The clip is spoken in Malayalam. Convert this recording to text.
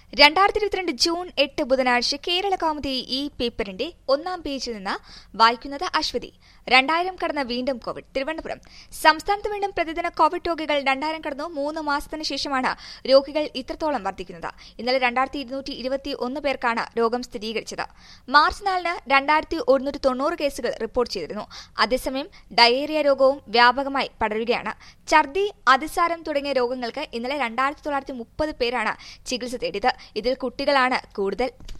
രണ്ടായിരത്തി ഇരുപത്തിരണ്ട് ജൂൺ എട്ട് ബുധനാഴ്ച കേരള കൗമുദി ഈ പേപ്പറിന്റെ ഒന്നാം പേജിൽ നിന്ന് വായിക്കുന്നത് അശ്വതി രണ്ടായിരം കടന്ന വീണ്ടും കോവിഡ് തിരുവനന്തപുരം സംസ്ഥാനത്ത് വീണ്ടും പ്രതിദിന കോവിഡ് രോഗികൾ രണ്ടായിരം കടന്നു മൂന്ന് മാസത്തിന് ശേഷമാണ് രോഗികൾ ഇത്രത്തോളം വർദ്ധിക്കുന്നത് ഇന്നലെ രണ്ടായിരത്തി ഇരുന്നൂറ്റി ഇരുപത്തി ഒന്ന് പേർക്കാണ് രോഗം സ്ഥിരീകരിച്ചത് മാർച്ച് നാലിന് രണ്ടായിരത്തി ഒരുന്നൂറ്റി തൊണ്ണൂറ് കേസുകൾ റിപ്പോർട്ട് ചെയ്തിരുന്നു അതേസമയം ഡയേറിയ രോഗവും വ്യാപകമായി പടരുകയാണ് ഛർദി അതിസാരം തുടങ്ങിയ രോഗങ്ങൾക്ക് ഇന്നലെ രണ്ടായിരത്തി തൊള്ളായിരത്തി മുപ്പത് പേരാണ് ചികിത്സ തേടിയത് ഇതിൽ കുട്ടികളാണ് കൂടുതൽ